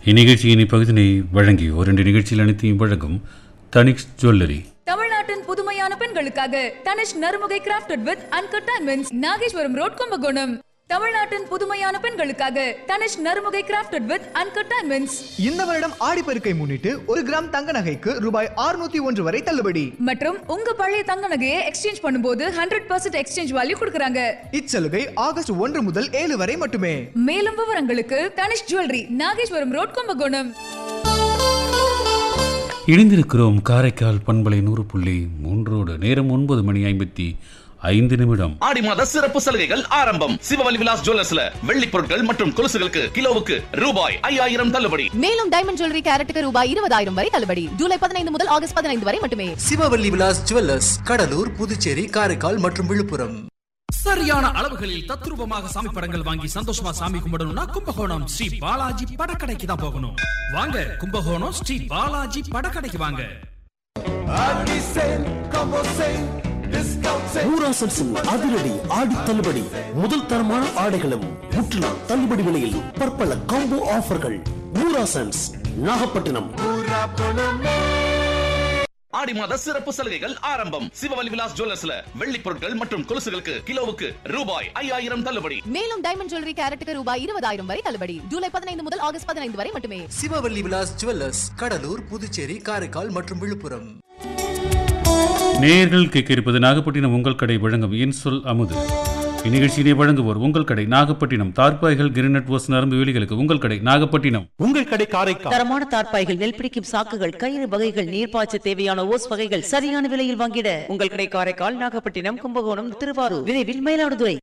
இந்நிகழ்ச்சியின் இப்பகுதினை வழங்கி ஓரிரண்டு நிகழ்ச்சியில் அனைத்தையும் வழங்கும் தனிக்ஸ் ஜுவல்லரி தமிழ்நாட்டின் புதுமையான பெண்களுக்காக Tanishq Narumugai crafted with uncut diamonds Nageswaram road Kumbakonam தமிழ்நாட்டின் புதுமையான பெண்களுக்காக Tanishq Narumugai crafted with uncut diamonds இந்த வருடம் ஆடிப்பெருக்கை முன்னிட்டு ஒரு கிராம் தங்க நகைக்கு ரூபாய் 601 ஒன்று வரை தள்ளுபடி மற்றும் உங்க பழைய தங்க நகையை எக்ஸ்சேஞ்ச் பண்ணும்போது ஹண்ட்ரட் பர்சன்ட் எக்ஸ்சேஞ்ச் வேல்யூ கொடுக்குறாங்க இச்சலுகை ஆகஸ்ட் ஒன்று முதல் ஏழு வரை மட்டுமே மேலும் விவரங்களுக்கு தனிஷ் ஜுவல்லரி நாகேஸ்வரம் ரோட் கும்பகோணம் இணைந்திருக்கிறோம் காரைக்கால் பண்பலை நூறு புள்ளி மூன்றோடு நேரம் ஒன்பது மணி ஐம்பத்தி ஐந்து நிமிடம் ஆடி மாத சிறப்பு சலுகைகள் ஆரம்பம் சிவவலி விலாஸ் ஜுவல்லர்ஸ்ல வெள்ளி பொருட்கள் மற்றும் கொலுசுகளுக்கு கிலோவுக்கு ரூபாய் ஐயாயிரம் தள்ளுபடி மேலும் டைமண்ட் ஜுவல்லரி கேரட்டுக்கு ரூபாய் இருபதாயிரம் வரை தள்ளுபடி ஜூலை பதினைந்து முதல் ஆகஸ்ட் பதினைந்து வரை மட்டுமே சிவவல்லி விலாஸ் ஜுவல்லர்ஸ் கடலூர் புதுச்சேரி காரைக்கால் மற்றும் விழுப்புரம் சரியான அளவுகளில் தத்ரூபமாக சாமி படங்கள் வாங்கி சந்தோஷமா சாமி கும்பிடணும்னா கும்பகோணம் ஸ்ரீ பாலாஜி படக்கடைக்கு தான் போகணும் வாங்க கும்பகோணம் ஸ்ரீ பாலாஜி படக்கடைக்கு வாங்க ஊராசன்ஸின் அதிரடி ஆடி தள்ளுபடி முதல் தரமான ஆடைகளும் முற்றிலும் தள்ளுபடி விலையில் பற்பல காம்போ ஆஃபர்கள் ஊராசன்ஸ் நாகப்பட்டினம் ஆடி மாத சிறப்பு சலுகைகள் ஆரம்பம் சிவவலி விலாஸ் ஜுவல்லர்ஸ்ல வெள்ளி பொருட்கள் மற்றும் கொலுசுகளுக்கு கிலோவுக்கு ரூபாய் ஐயாயிரம் தள்ளுபடி மேலும் டைமண்ட் ஜுவல்லரி கேரட்டுக்கு ரூபாய் இருபதாயிரம் வரை தள்ளுபடி ஜூலை பதினைந்து முதல் ஆகஸ்ட் பதினைந்து வரை மட்டுமே சிவவல்லி விலாஸ் ஜுவல்லர்ஸ் கடலூர் புதுச்சேரி காரைக்கால் மற்றும் விழுப்புரம் நேயர்கள் கேட்க இருப்பது நாகப்பட்டினம் உங்கள் கடை வழங்கும் என் சொல் அமுது இந்நிகழ்ச்சியினை வழங்குவோர் உங்கள் கடை நாகப்பட்டினம் தார்பாய்கள் கிரினட் ஓஸ் நரம்பு வேலிகளுக்கு உங்கள் கடை நாகப்பட்டினம் உங்கள் கடை காரைக்கால் தரமான தார்ப்பாய்கள் நெல் பிடிக்கும் சாக்குகள் கயிறு வகைகள் நீர்ப்பாய்ச்ச தேவையான ஓஸ் வகைகள் சரியான விலையில் வாங்கிட உங்கள் கடை காரைக்கால் நாகப்பட்டினம் கும்பகோணம் திருவாரூர் விரைவில் மயிலாடுதுறை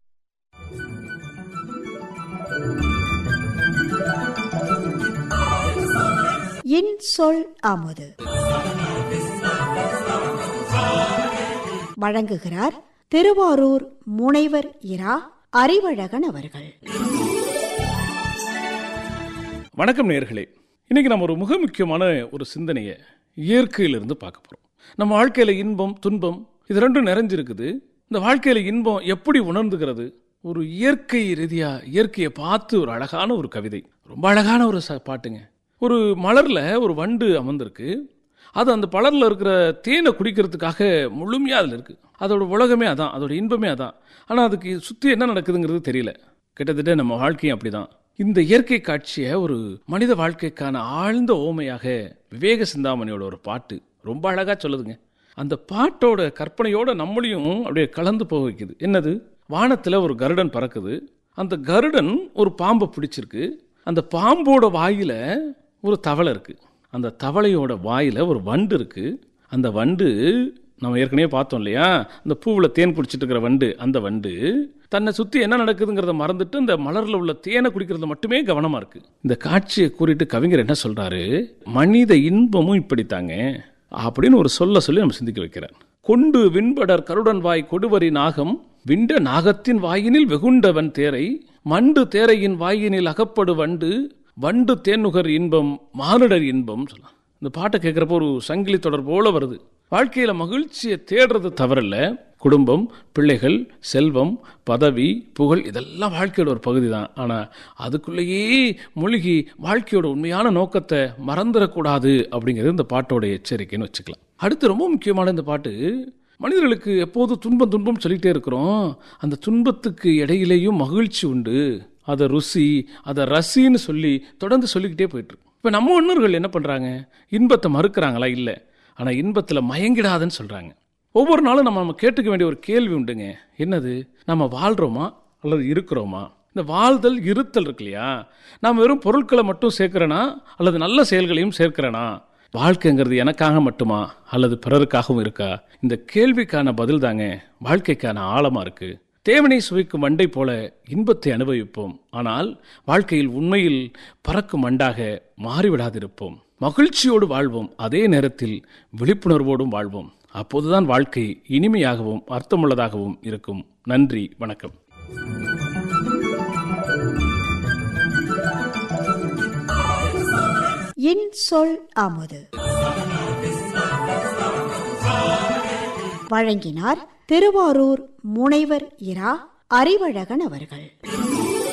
என் சொல் அமுது வழங்குகிறார் திருவாரூர் முனைவர் இரா அறிவழகன் அவர்கள் வணக்கம் நேர்களே இன்னைக்கு நம்ம ஒரு மிக முக்கியமான ஒரு சிந்தனையை இயற்கையிலிருந்து பார்க்க போகிறோம் நம்ம வாழ்க்கையில் இன்பம் துன்பம் இது ரெண்டும் நிறைஞ்சிருக்குது இந்த வாழ்க்கையில் இன்பம் எப்படி உணர்ந்துகிறது ஒரு இயற்கை ரீதியாக இயற்கையை பார்த்து ஒரு அழகான ஒரு கவிதை ரொம்ப அழகான ஒரு ச பாட்டுங்க ஒரு மலரில் ஒரு வண்டு அமர்ந்திருக்கு அது அந்த பலரில் இருக்கிற தேனை குடிக்கிறதுக்காக முழுமையாக அதில் இருக்குது அதோட உலகமே அதான் அதோட இன்பமே அதான் ஆனால் அதுக்கு சுற்றி என்ன நடக்குதுங்கிறது தெரியல கிட்டத்தட்ட நம்ம வாழ்க்கையும் அப்படிதான் இந்த இயற்கை காட்சியை ஒரு மனித வாழ்க்கைக்கான ஆழ்ந்த ஓமையாக விவேக சிந்தாமணியோட ஒரு பாட்டு ரொம்ப அழகாக சொல்லுதுங்க அந்த பாட்டோட கற்பனையோட நம்மளையும் அப்படியே கலந்து போக வைக்குது என்னது வானத்தில் ஒரு கருடன் பறக்குது அந்த கருடன் ஒரு பாம்பை பிடிச்சிருக்கு அந்த பாம்போட வாயில ஒரு தவளை இருக்கு அந்த தவளையோட வாயில ஒரு வண்டு இருக்கு அந்த வண்டு நம்ம ஏற்கனவே பார்த்தோம் இல்லையா அந்த பூவில் தேன் குடிச்சிட்டு இருக்கிற வண்டு அந்த வண்டு தன்னை சுற்றி என்ன நடக்குதுங்கிறத மறந்துட்டு இந்த மலரில் உள்ள தேனை குடிக்கிறது மட்டுமே கவனமாக இருக்கு இந்த காட்சியை கூறிட்டு கவிஞர் என்ன சொல்றாரு மனித இன்பமும் இப்படித்தாங்க அப்படின்னு ஒரு சொல்ல சொல்லி நம்ம சிந்திக்க வைக்கிறார் கொண்டு விண்படர் கருடன் வாய் கொடுவரி நாகம் விண்ட நாகத்தின் வாயினில் வெகுண்டவன் தேரை மண்டு தேரையின் வாயினில் அகப்படு வண்டு வண்டு தேனுகர் இன்பம் மானுடர் இன்பம் சொல்லலாம் இந்த பாட்டை கேட்குறப்போ ஒரு சங்கிலி தொடர் போல வருது வாழ்க்கையில் மகிழ்ச்சியை தேடுறது தவறில்ல குடும்பம் பிள்ளைகள் செல்வம் பதவி புகழ் இதெல்லாம் வாழ்க்கையோட ஒரு பகுதி தான் ஆனால் அதுக்குள்ளேயே மூழ்கி வாழ்க்கையோட உண்மையான நோக்கத்தை மறந்துடக்கூடாது அப்படிங்கிறது இந்த பாட்டோட எச்சரிக்கைன்னு வச்சுக்கலாம் அடுத்து ரொம்ப முக்கியமான இந்த பாட்டு மனிதர்களுக்கு எப்போதும் துன்பம் துன்பம் சொல்லிகிட்டே இருக்கிறோம் அந்த துன்பத்துக்கு இடையிலேயும் மகிழ்ச்சி உண்டு அதை ருசி அதை ரசின்னு சொல்லி தொடர்ந்து சொல்லிக்கிட்டே போயிட்டுருக்கு இப்போ நம்ம முன்னோர்கள் என்ன பண்ணுறாங்க இன்பத்தை மறுக்கிறாங்களா இல்லை ஆனால் இன்பத்தில் மயங்கிடாதுன்னு சொல்கிறாங்க ஒவ்வொரு நாளும் நம்ம நம்ம கேட்டுக்க வேண்டிய ஒரு கேள்வி உண்டுங்க என்னது நம்ம வாழ்கிறோமா அல்லது இருக்கிறோமா இந்த வாழ்தல் இருத்தல் இருக்கு இல்லையா நாம் வெறும் பொருட்களை மட்டும் சேர்க்கிறேனா அல்லது நல்ல செயல்களையும் சேர்க்கிறேனா வாழ்க்கைங்கிறது எனக்காக மட்டுமா அல்லது பிறருக்காகவும் இருக்கா இந்த கேள்விக்கான பதில் தாங்க வாழ்க்கைக்கான ஆழமாக இருக்குது தேவனை சுவைக்கும் வண்டை போல இன்பத்தை அனுபவிப்போம் ஆனால் வாழ்க்கையில் உண்மையில் பறக்கும் வண்டாக மாறிவிடாதிருப்போம் மகிழ்ச்சியோடு வாழ்வோம் அதே நேரத்தில் விழிப்புணர்வோடும் வாழ்வோம் அப்போதுதான் வாழ்க்கை இனிமையாகவும் அர்த்தமுள்ளதாகவும் இருக்கும் நன்றி வணக்கம் என் சொல் அமுது வழங்கினார் திருவாரூர் முனைவர் இரா அறிவழகன் அவர்கள்